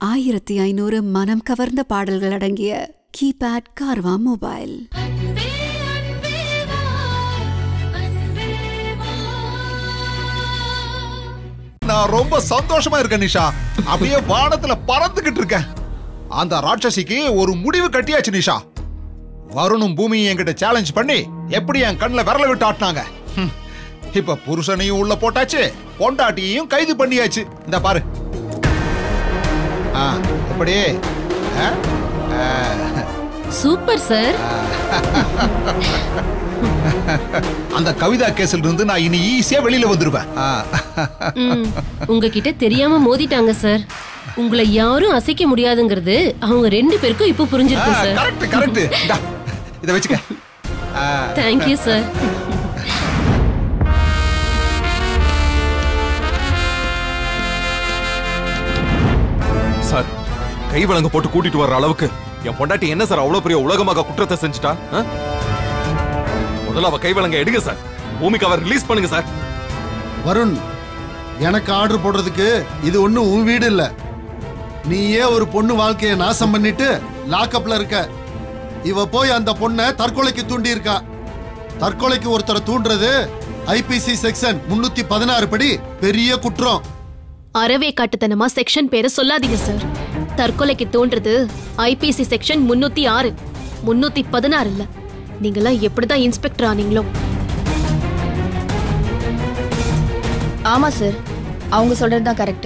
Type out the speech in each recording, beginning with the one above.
ஆயிரத்தி ஐநூறு மனம் கவர்ந்த பாடல்கள் அடங்கிய கீபேட் கார்வா மொபைல் நான் ரொம்ப சந்தோஷமா இருக்கேன் நிஷா அப்படியே வானத்துல பறந்துகிட்டு இருக்கேன் அந்த ராட்சசிக்கு ஒரு முடிவு கட்டியாச்சு நிஷா வருணும் பூமியும் என்கிட்ட சேலஞ்ச் பண்ணி எப்படி என் கண்ணில் விரல விட்டு ஆட்டினாங்க ஹம். இப்ப புருஷனையும் உள்ள போட்டாச்சு பொண்டாட்டியையும் கைது பண்ணியாச்சு இந்த பாரு ஆ, எப்படி ஆ? ஆ. சூப்பர் சார் அந்த கவிதா கேஸ்ல இருந்து நான் இனி ஈஸியா வெளியில வந்துருவேன் ஆ. ம், உங்ககிட்ட தெரியாம மோதிட்டாங்க சார் உங்களை யாரும் அசைக்க முடியாதுங்கிறது அவங்க ரெண்டு பேருக்கும் இப்போ புரிஞ்சிருக்கு சார் கரெக்ட் கரெக்ட் இத வச்சுக்க ஆ. தேங்க்யூ சார் சார் கை வழங்க போட்டு கூட்டிட்டு வர்ற அளவுக்கு என் பொண்டாட்டி என்ன சார் அவ்வளவு பெரிய உலகமாக குற்றத்தை செஞ்சுட்டா ஆ? முதல்ல அவ கை வழங்க எடுங்க சார் பூமிக்கு அவர் ரிலீஸ் பண்ணுங்க சார் வருண் எனக்கு ஆர்டர் போடுறதுக்கு இது ஒண்ணும் உன் வீடு இல்ல நீயே ஒரு பொண்ணு வாழ்க்கையை நாசம் பண்ணிட்டு லாக்அப்ல இருக்க இவ போய் அந்த பொண்ணை தற்கொலைக்கு தூண்டி இருக்கா தற்கொலைக்கு ஒருத்தரை தூண்டுறது ஐபிசி செக்ஷன் முன்னூத்தி பதினாறு படி பெரிய குற்றம் அறவே காட்டுத்தனமா செக்ஷன் பேரை சொல்லாதீங்க சார் தற்கொலைக்கு தோன்றது ஐபிசி செக்ஷன் முன்னூத்தி ஆறு முன்னூத்தி பதினாறு இல்ல நீங்களாம் எப்படிதான் இன்ஸ்பெக்டர் ஆனீங்களோ ஆமா சார் அவங்க சொல்றது தான் கரெக்ட்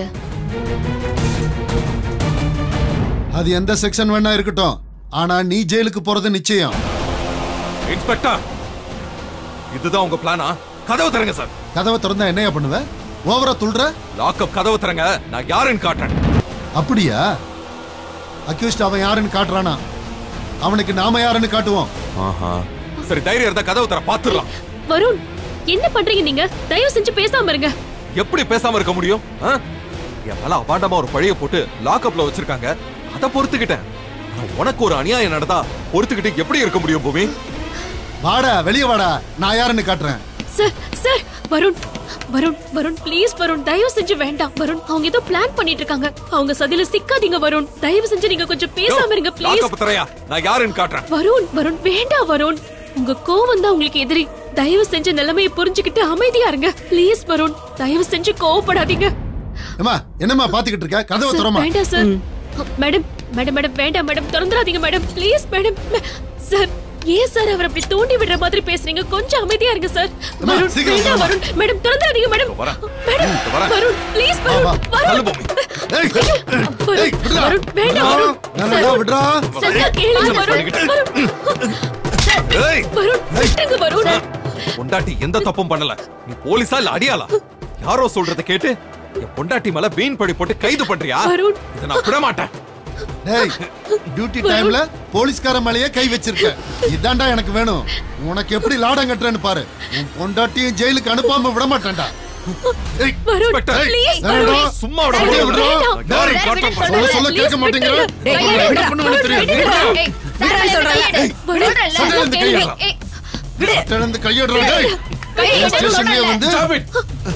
அது எந்த செக்ஷன் வேணா இருக்கட்டும் ஆனா நீ ஜெயிலுக்கு போறது நிச்சயம் இன்ஸ்பெக்டர் இதுதான் உங்க பிளானா கதவை தரங்க சார் கதவை திறந்தா என்னையா பண்ணுவ ஓவரா துள்ற லாக்அப் கதவை தரங்க நான் யாருன்னு காட்டுறேன் அப்படியா அக்யூஸ்ட் அவன் யாருன்னு காட்டுறானா அவனுக்கு நாம யாருன்னு காட்டுவோம் ஆஹா சரி தைரியம் இருந்தா கதவை தர பாத்துடலாம் வருண் என்ன பண்றீங்க நீங்க தயவு செஞ்சு பேசாம இருங்க எப்படி பேசாம இருக்க முடியும் ஆ? என் மேல அபாண்டமா ஒரு பழிய போட்டு லாக்அப்ல வச்சிருக்காங்க அத பொறுத்துக்கிட்டேன் ஆனா உனக்கு ஒரு அநியாயம் நடந்தா பொறுத்துக்கிட்டு எப்படி இருக்க முடியும் பூமி வாடா வெளியே வாடா நான் யாருன்னு காட்டுறேன் sir sir Varun Varun Varun please Varun தயவு செஞ்சு வேண்டாம் வருண் அவங்க ஏதோ பிளான் பண்ணிட்டு இருக்காங்க அவங்க சதியில சிக்காதீங்க வருண் தயவு செஞ்சு நீங்க கொஞ்சம் பேசாம இருங்க ப்ளீஸ் லாக்அப் தரையா நான் யாருன்னு காட்டுறேன் வருண் வருண் வேண்டாம் வருண் உங்க கோவம் தான் உங்களுக்கு எதிரி தயவு செஞ்சு நிலைமையை புரிஞ்சுக்கிட்டு அமைதியா இருங்க ப்ளீஸ் வருண் தயவு செஞ்சு கோவப்படாதீங்க ஏமா என்னம்மா பாத்துக்கிட்டு இருக்க கதவை சார், திறமா வேண்டாம் சார் மேடம் மேடம் மேடம் வேண்டாம் மேடம் திறந்துடாதீங்க மேடம் ப்ளீஸ் மேடம் சார் ஏன் சார் அவர் அப்படி தூண்டி விடுற மாதிரி பேசுறீங்க கொஞ்சம் அமைதியா இருங்க சார் அம்மா, வருண் சீக்கிரம் வேண்டாம் வாம்மா. வருண் மேடம் திறந்துடாதீங்க மேடம் வரேன். மேடம் ம், வரேன். வருண் ப்ளீஸ் வா, வருண் வா. தள்ளு வருண் பூமி ஏய், வருண், ஏய், விடுடா. வருண் வேண்டாம் வருண் வேணாடா, சார், விடுடா. சார், சார், கேளுங்க வருண் வருண் ஏய் வருண் விட்டுருங்க வருண் பொண்டாட்டி எந்த தப்பும் பண்ணல நீ போலீஸா இல்ல அடியாளா யாரோ சொல்றத கேட்டு என் பொண்டாட்டி மேல வீண் பழி போட்டு கைது பண்றியா வருண். இதை நான் விட மாட்டேன் டேய் டியூட்டி டைம்ல போலீஸ்கார மேலேயே கை வச்சிருக்க இதான்டா எனக்கு வேணும் உனக்கு எப்படி லாடம் கட்டுறேன்னு பாரு உன் பொண்டாட்டியும் ஜெயிலுக்கு அனுப்பாம விட மாட்டேன்டா ஏய், வருண் இன்ஸ்பெக்டர், ப்ளீஸ் வேணாடா. வருண் சும்மா விட அப்படியே மாட்டேன். விடுறா. நான் யாரையும் டேய், காட்ட மாட்டேன். சொல்ல சொல்ல கேட்க மாட்டேங்கிற டேய், உங்களை என்ன பண்ணுவேன்னு தெரியாது விடுடா. சட்டையில இருந்து கையிடுறா. சட்டையில இருந்து கையிடுறா, டேய். ஸ்டேஷன்லயே வந்து Stop it.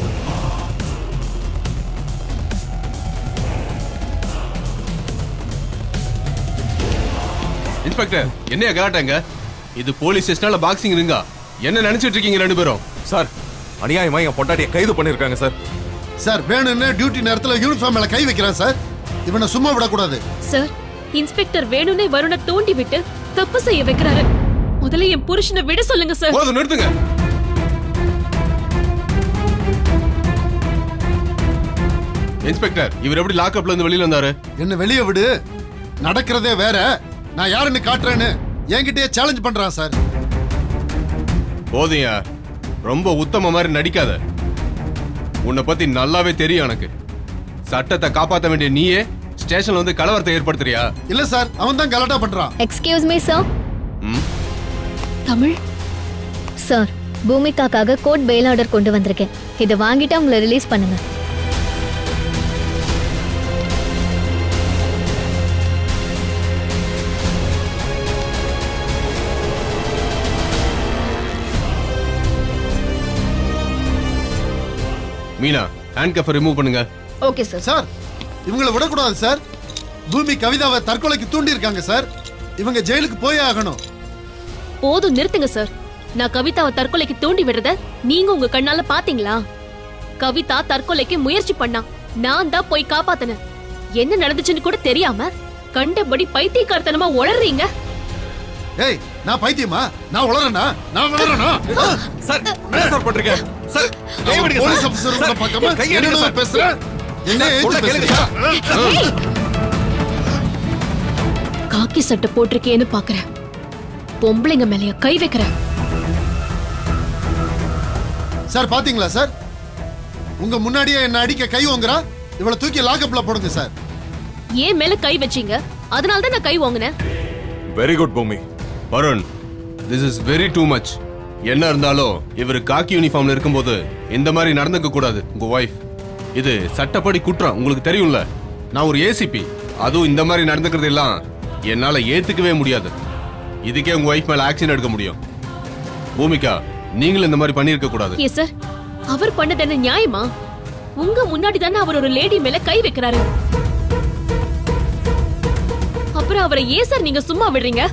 இன்ஸ்பெக்டர் என்னையா கலாட்டாங்க இது போலீஸ் ஸ்டேஷனால பாக்ஸிங் இருங்க என்ன நினைச்சிட்டு இருக்கீங்க ரெண்டு பேரும் சார் அநியாயமா என் பொண்டாட்டியை கைது பண்ணிருக்காங்க சார் சார் வேணும்னு டியூட்டி நேரத்துல யூனிஃபார்ம் மேல கை வைக்கிறான் சார் இவனை சும்மா விடக்கூடாது சார் இன்ஸ்பெக்டர் வேணும்னே வருண தூண்டி விட்டு தப்பு செய்ய வைக்கிறாரு முதல்ல என் புருஷனை விட சொல்லுங்க சார் போதும் நிறுத்துங்க இன்ஸ்பெக்டர் இவர் எப்படி லாக்அப்ல இருந்து வெளியில வந்தாரு என்ன வெளியே விடு நடக்கிறதே வேற நான் யாருன்னு காட்டுறேன்னு என்கிட்டயே சேலஞ்ச் பண்றான் சார் போதும்யா ரொம்ப உத்தம மாதிரி நடிக்காத உன்னை பத்தி நல்லாவே தெரியும் எனக்கு சட்டத்தை காப்பாத்த வேண்டிய நீயே ஸ்டேஷன்ல வந்து கலவரத்தை ஏற்படுத்துறியா இல்ல சார் அவன் தான் கலாட்டா பண்றான் எக்ஸ்கியூஸ் மீ சார் ம் தமிழ் சார் பூமிகாக்காக கோர்ட் பெயில் ஆர்டர் கொண்டு வந்திருக்கேன் இதை வாங்கிட்டு அவங்கள ரிலீஸ் பண்ணுங்க மீனா ஹேண்ட் கஃபை ரிமூவ் பண்ணுங்க ஓகே சார் சார் இவங்களை விடக்கூடாது சார் பூமி கவிதாவை தற்கொலைக்கு தூண்டி இருக்காங்க சார் இவங்க ஜெயிலுக்கு போயே ஆகணும் போதும் நிறுத்துங்க சார் நான் கவிதாவை தற்கொலைக்கு தூண்டி விடுறத நீங்க உங்க கண்ணால பாத்தீங்களா கவிதா தற்கொலைக்கு முயற்சி பண்ணா நான் தான் போய் காப்பாத்தினேன் என்ன நடந்துச்சுன்னு கூட தெரியாம கண்டபடி பைத்தியக்காரத்தனமா உளறீங்க ஏய் நான் பைத்தியமா நான் உளறனா நான் உளறனா சார் என்ன சார் பண்றீங்க சார் கை விடுங்க போலீஸ் சார். ஆபீசர் சார், பார்க்காம கை எடுங்க என்ன சார். பேசுற என்ன சார், ஏத்து சொல்ல கேளுங்க பேசுறியா சார். காக்கி சட்டை போட்டிருக்கேன்னு பாக்குறேன் பொம்பளைங்க மேலயா கை வைக்கிறேன் சார் பாத்தீங்களா சார் உங்க முன்னாடியே என்ன அடிக்க கை ஓங்குறா இவளை தூக்கி லாக்அப்ல போடுங்க சார் ஏன் மேல கை வச்சீங்க அதனால தான் நான் கை வாங்கினேன் very good Bhoomi Varun this is very too much என்ன இருந்தாலும் இவர் காக்கி யூனிஃபார்ம்ல இருக்கும்போது இந்த மாதிரி நடந்துக்க கூடாது உங்க ஒய்ஃப் இது சட்டப்படி குற்றம் உங்களுக்கு தெரியும்ல நான் ஒரு ஏசிபி அதுவும் இந்த மாதிரி நடந்துக்கிறது எல்லாம் என்னால ஏத்துக்கவே முடியாது இதுக்கே உங்க ஒய்ஃப் மேல ஆக்ஷன் எடுக்க முடியும் பூமிகா நீங்களும் இந்த மாதிரி பண்ணியிருக்க கூடாது ஏ சார் அவர் பண்ணது என்ன நியாயமா உங்க முன்னாடி தானே அவர் ஒரு லேடி மேல கை வைக்கிறாரு அப்புறம் அவரை ஏன் சார் நீங்க சும்மா விடுறீங்க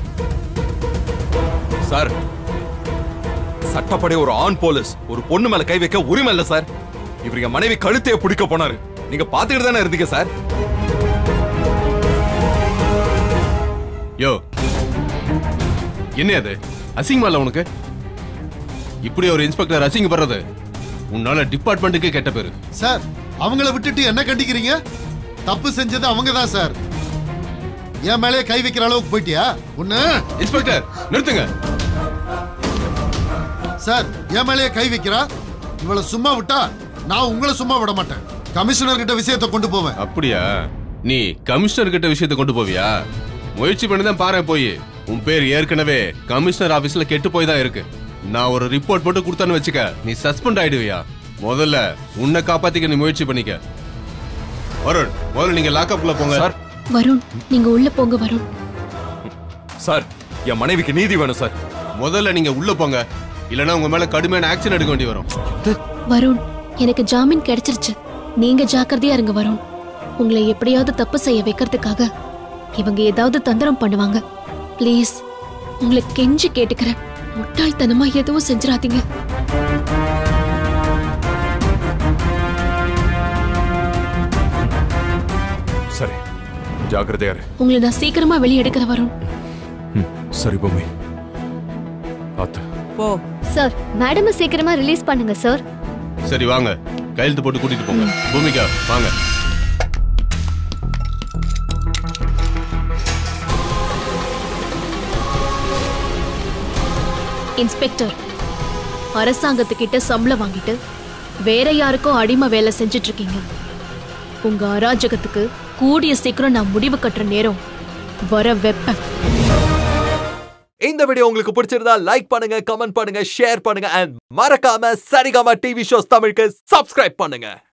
சார் சட்டப்படி ஒரு ஆண் போலீஸ் ஒரு பொண்ணு மேல கை வைக்க உரிமை இல்ல சார் இவர் என் மனைவி கழுத்தைய பிடிக்க போனாரு நீங்க பாத்துக்கிட்டு தானே இருந்தீங்க சார் யோ என்ன அது அசிங்கமா இல்ல உனக்கு இப்படி ஒரு இன்ஸ்பெக்டர் அசிங்கப்படுறது உன்னால டிபார்ட்மெண்ட்டுக்கு கெட்ட பேரு சார் அவங்கள விட்டுட்டு என்ன கண்டிக்கிறீங்க தப்பு செஞ்சது அவங்க தான் சார் என் மேலே கை வைக்கிற அளவுக்கு போயிட்டியா ஒண்ணு இன்ஸ்பெக்டர் நிறுத்துங்க சார் என் மேலேயே கை வைக்கிறா இவளை சும்மா விட்டா நான் உங்களை சும்மா விட மாட்டேன் கமிஷனர் கிட்ட விஷயத்தை கொண்டு போவேன் அப்படியா நீ கமிஷனர் கிட்ட விஷயத்தை கொண்டு போவியா முயற்சி பண்ணி தான் பாரு போய் உன் பேர் ஏற்கனவே கமிஷனர் ஆபீஸ்ல கெட்டு போய் தான் இருக்கு நான் ஒரு ரிப்போர்ட் போட்டு கொடுத்தேன்னு வச்சுக்க நீ சஸ்பெண்ட் ஆயிடுவியா முதல்ல உன்னை காப்பாத்திக்க நீ முயற்சி பண்ணிக்க வருண் முதல்ல நீங்க லாக்அப்ல போங்க சார் வருண் நீங்க உள்ள போங்க வருண் சார் என் மனைவிக்கு நீதி வேணும் சார் முதல்ல நீங்க உள்ள போங்க இல்லனா உங்க மேல கடுமையான ஆக்ஷன் எடுக்க வேண்டி வரும் வருண் எனக்கு ஜாமீன் கிடைச்சிருச்சு நீங்க ஜாக்கிரதையா இருங்க வருண் உங்களை எப்படியாவது தப்பு செய்ய வைக்கிறதுக்காக இவங்க ஏதாவது தந்திரம் பண்ணுவாங்க ப்ளீஸ் உங்களை கெஞ்சி கேட்டுக்கிறேன் முட்டாள்தனமா எதுவும் செஞ்சிடாதீங்க சரி ஜாக்கிரதையா இரு உங்களை நான் சீக்கிரமா வெளியே எடுக்கிற வருண் ம், சரி பூமி பார்த்து சார் மேடம் சீக்கிரமா ரிலீஸ் பண்ணுங்க சார் சரி வாங்க கையெழுத்து போட்டு கூட்டிட்டு போங்க பூமிகா வாங்க இன்ஸ்பெக்டர் அரசாங்கத்துக்கிட்ட சம்பளம் வாங்கிட்டு வேற யாருக்கோ அடிமை வேலை செஞ்சுட்டு இருக்கீங்க உங்க அராஜகத்துக்கு கூடிய சீக்கிரம் நான் முடிவு கட்டுற நேரம் வர வெப்பேன் இந்த வீடியோ உங்களுக்கு பிடிச்சிருந்தா லைக் பண்ணுங்க கமெண்ட் பண்ணுங்க ஷேர் பண்ணுங்க அண்ட் மறக்காம சரிகமா டிவி ஷோஸ் தமிழுக்கு சப்ஸ்கிரைப் பண்ணுங்க